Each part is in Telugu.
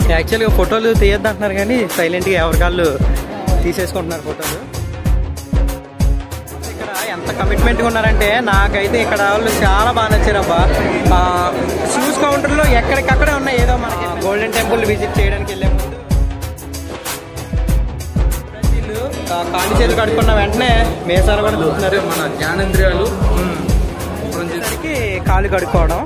యాక్చువల్గా ఫోటోలు తీయద్దు అంటున్నారు కానీ సైలెంట్గా ఎవరికాళ్ళు తీసేసుకుంటున్నారు ఫోటోలు ఇక్కడ ఎంత కమిట్మెంట్గా ఉన్నారంటే నాకైతే ఇక్కడ వాళ్ళు చాలా బాగా నచ్చారబ్బా షూస్ కౌంటర్లో ఎక్కడికక్కడే ఉన్నాయి ఏదో మనకి గోల్డెన్ టెంపుల్ విజిట్ చేయడానికి వెళ్ళే ముందు వీళ్ళు ఆ, కాళ్ళు చేతులు కడుక్కున్న వెంటనే మేసాలు కూడా చూస్తున్నారు మన జ్ఞానేంద్రియాలు మనం చేసే వచ్చేసరికి కాళ్ళు కడుక్కోవడం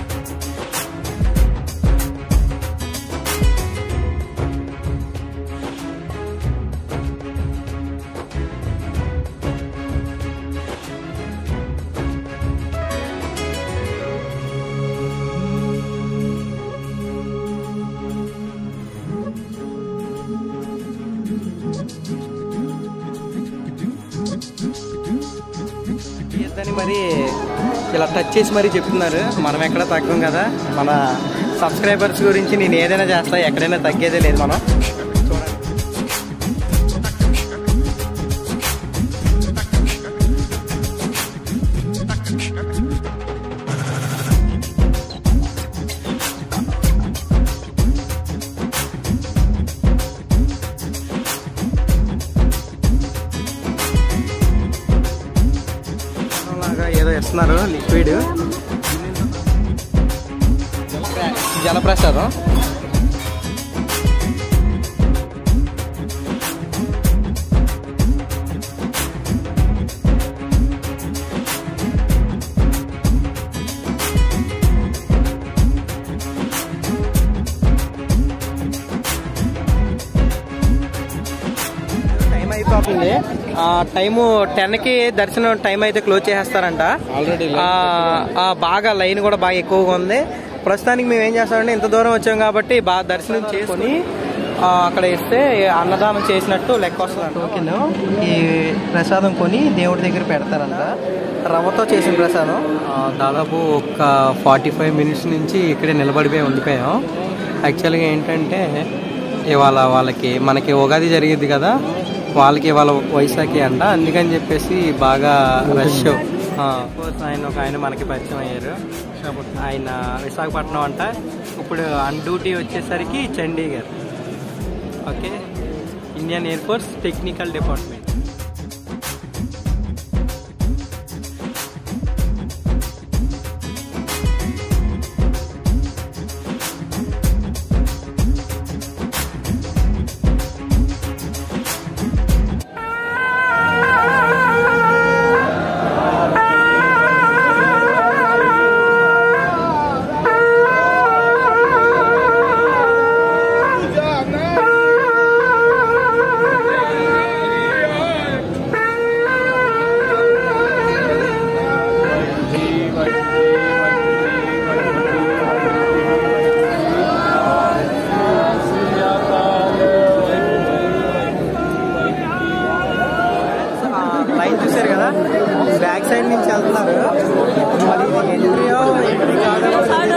తీయద్దని మరి ఇలా టచ్ చేసి మరీ చెప్తున్నారు మనం ఎక్కడ తగ్గం కదా మన సబ్స్క్రైబర్స్ గురించి నేను ఏదైనా చేస్తా ఎక్కడైనా తగ్గేదే లేదు మనం చూడండి లాగా ఏదో ఇస్తున్నారు లిక్విడ్ జలప్రసాదం టైం అయిపోతుంది ఆ టైము టెన్కి దర్శనం టైం అయితే క్లోజ్ చేసేస్తారంట ఆల్రెడీ ఆ, ఆ, బాగా లైన్ కూడా బాగా ఎక్కువగా ఉంది ప్రస్తుతానికి మేము ఏం చేస్తామంటే ఇంత దూరం వచ్చాం కాబట్టి బాగా దర్శనం చేసుకొని ఆ, అక్కడ ఇస్తే అన్నదానం చేసినట్టు లెక్క వస్తుంది టోకెన్ ఈ ప్రసాదం కొని దేవుడి దగ్గర పెడతారంట రవ్వతో చేసిన ప్రసాదం ఆ, దాదాపు ఒక ఫార్టీ ఫైవ్ మినిట్స్ నుంచి ఇక్కడే నిలబడిపోయి ఉండిపోయాం యాక్చువల్గా ఏంటంటే ఇవాళ వాళ్ళకి మనకి ఉగాది జరిగింది కదా వాళ్ళకి ఇవాళ వైశాఖి అంట అందుకని చెప్పేసి బాగా రష్ ఆ, ఆయన ఒక ఆయన మనకి పరిచయం అయ్యారు ఆయన విశాఖపట్నం అంట ఇప్పుడు అన్ డ్యూటీ వచ్చేసరికి Chandigarh okay Indian Air Force technical department line చూశారు కదా బ్యాక్ సైడ్ నుంచి వెళ్తున్నారు మరి ఇది ఎంట్రీయో ఎంట్రీ కాదో కూడా తెలియదు.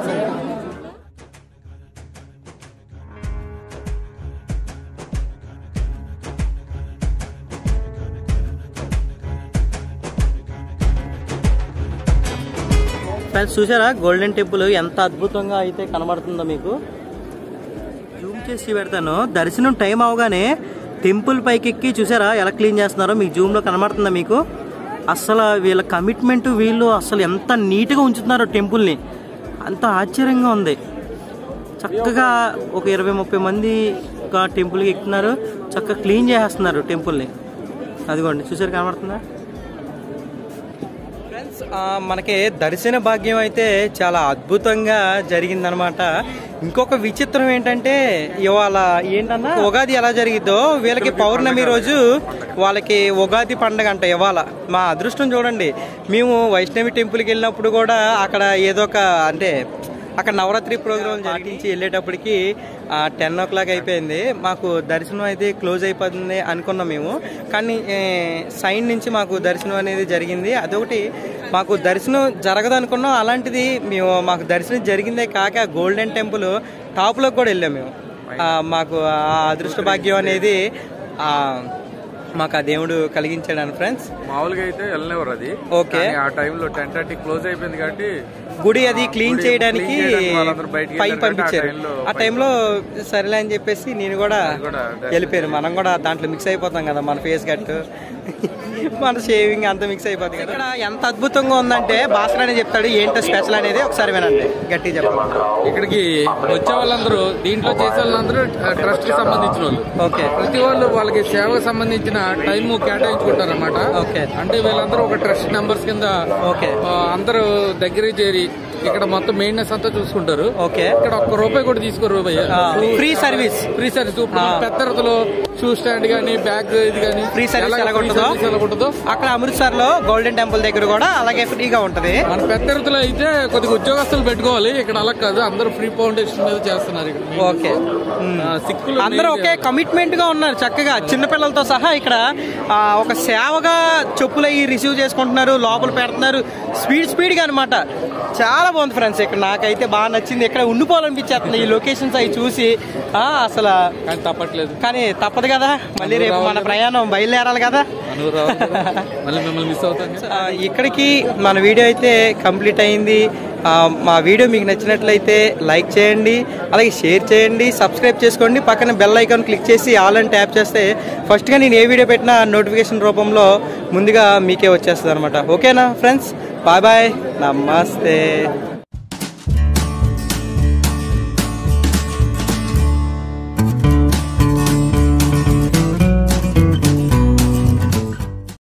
ఫ్రెండ్స్ చూసారా గోల్డెన్ టెంపుల్ ఎంత అద్భుతంగా అయితే కనబడుతుందో మీకు జూమ్ చేసి పెడతాను దర్శనం టైం అవగానే టెంపుల్ పైకి ఎక్కి చూసారా ఎలా క్లీన్ చేస్తున్నారో మీకు జూమ్లో కనబడుతుందా మీకు అసలు వీళ్ళ కమిట్మెంట్ వీళ్ళు అసలు ఎంత నీట్గా ఉంచుతున్నారో టెంపుల్ని అంత ఆశ్చర్యంగా ఉంది చక్కగా ఒక ఇరవై ముప్పై మంది ఒక టెంపుల్కి ఎక్కుతున్నారు చక్కగా క్లీన్ చేసేస్తున్నారు టెంపుల్ని అదిగోండి చూసారు కనబడుతుందా ఫ్రెండ్స్ ఆ, మనకి దర్శన భాగ్యం అయితే చాలా అద్భుతంగా జరిగిందనమాట ఇంకొక విచిత్రం ఏంటంటే ఇవాళ ఏంటన్నా ఉగాది ఎలా జరిగిద్దో వీళ్ళకి పౌర్ణమి రోజు వాళ్ళకి ఉగాది పండగ అంట ఇవాళ మా అదృష్టం చూడండి మేము వైష్ణవి టెంపుల్కి వెళ్ళినప్పుడు కూడా అక్కడ ఏదో ఒక అంటే అక్కడ నవరాత్రి ప్రోగ్రాం జరిగించి వెళ్ళేటప్పటికి టెన్ ఓ క్లాక్ అయిపోయింది మాకు దర్శనం అయితే క్లోజ్ అయిపోతుంది అనుకున్నాం మేము కానీ సైడ్ నుంచి మాకు దర్శనం అనేది జరిగింది అదొకటి మాకు దర్శనం జరగదు అనుకున్నాం అలాంటిది మేము మాకు దర్శనం జరిగిందే కాక గోల్డెన్ టెంపుల్ టాప్లోకి కూడా వెళ్ళాం మేము ఆ, మాకు ఆ అదృష్ట భాగ్యం అనేది ఆ, మాకు ఆ దేవుడు కలిగించాడు ఫ్రెండ్స్ మామూలుగా అయితే వెళ్ళలేవారు అది ఓకే. కానీ ఆ టైంలో టెన్ థర్టీ క్లోజ్ అయిపోయింది కాబట్టి గుడి అది క్లీన్ గుడి చేయడానికి clean చేయడానికి వాళ్ళందరూ బయటికి పైకి వెళ్ళారు కాబట్టి ఆ పంపించారు టైంలో ఆ టైంలో సరేలే అని చెప్పేసి నేను కూడా కూడా వెళ్ళిపోయాను మనం కూడా దాంట్లో మిక్స్ అయిపోతాం కదా మన ఫేస్ కట్ మన షేవింగ్ అంతా మిక్స్ అయిపోతుంది కదా ఇక్కడ ఎంత అద్భుతంగా ఉందంటే భాస్కర్ అని చెప్తాడు ఏంటో స్పెషల్ అనేది ఒకసారి వినండి గట్టిగా చెప్పండి ఇక్కడికి వచ్చే వాళ్ళందరూ దీంట్లో చేసే వాళ్ళందరూ ట్రస్ట్ కి సంబంధించిన వాళ్ళు ఓకే ప్రతి వాళ్ళు వాళ్ళకి సేవకు సంబంధించిన టైం కేటాయించుకుంటారు అనమాట ఓకే. అంటే వీళ్ళందరూ ఒక ట్రస్ట్ మెంబర్స్ కింద ఓకే. ఆ, అందరూ దగ్గరికి చేరి ఇక్కడ మొత్తం మెయింటెనెన్స్ అంతా చూసుకుంటారు ఓకే ఇక్కడ ఒక్క రూపాయి కూడా తీసుకోరు ఫ్రీ సర్వీస్ ఫ్రీ సర్వీస్ ఇప్పుడు ఆ. పెద్దరతలో షూ స్టాండ్ గానీ బ్యాగ్ ఇది గానీ ఫ్రీ సర్వీస్ ఎలా ఎలా free ఉంటుందో service ఎలా ఉంటుందో అక్కడ అమృత్సర్ లో గోల్డెన్ టెంపుల్ దగ్గర కూడా అలాగే ఫ్రీగా ఉంటది మన పెద్దరతలో అయితే కొద్దిగా ఉద్యోగస్తులు పెట్టుకోవాలి ఇక్కడ అలా కాదు అందరూ ఫ్రీ ఫౌండేషన్ మీద చేస్తున్నారు ఇక్కడ ఓకే ఆ, సిక్కులు అందరూ ఒకే కమిట్మెంట్ గా ఉన్నారు చక్కగా చిన్నపిల్లలతో సహా ఇక్కడ ఆ, ఒక సేవగా చెప్పులు అవి రిసీవ్ చేసుకుంటున్నారు లోపల పెడుతున్నారు స్పీడ్ స్పీడ్ గా అనమాట చాలా బాగుంది ఫ్రెండ్స్ ఇక్కడ నాకైతే బాగా నచ్చింది ఇక్కడ ఉండిపోవాలనిపించేస్తుంది ఈ లొకేషన్స్ అవి చూసి ఆ, అసలు కానీ తప్పట్లేదు కానీ తప్పదు కదా మళ్ళీ రేపు మన ప్రయాణం బయలుదేరాలి కదా అనువు రావాలి కదా. మళ్ళీ మిమ్మల్ని మిస్ అవుతాం కదా. ఆ, ఇక్కడికి మన వీడియో అయితే కంప్లీట్ అయింది ఆ, మా వీడియో మీకు నచ్చినట్లయితే లైక్ చేయండి అలాగే షేర్ చేయండి సబ్స్క్రైబ్ చేసుకోండి పక్కన బెల్ ఐకాన్ క్లిక్ చేసి ఆల్ అని ట్యాప్ చేస్తే ఫస్ట్గా నేను ఏ వీడియో పెట్టినా నోటిఫికేషన్ రూపంలో ముందుగా మీకే వచ్చేస్తుంది అనమాట ఓకేనా ఫ్రెండ్స్ బాయ్ బాయ్ నమస్తే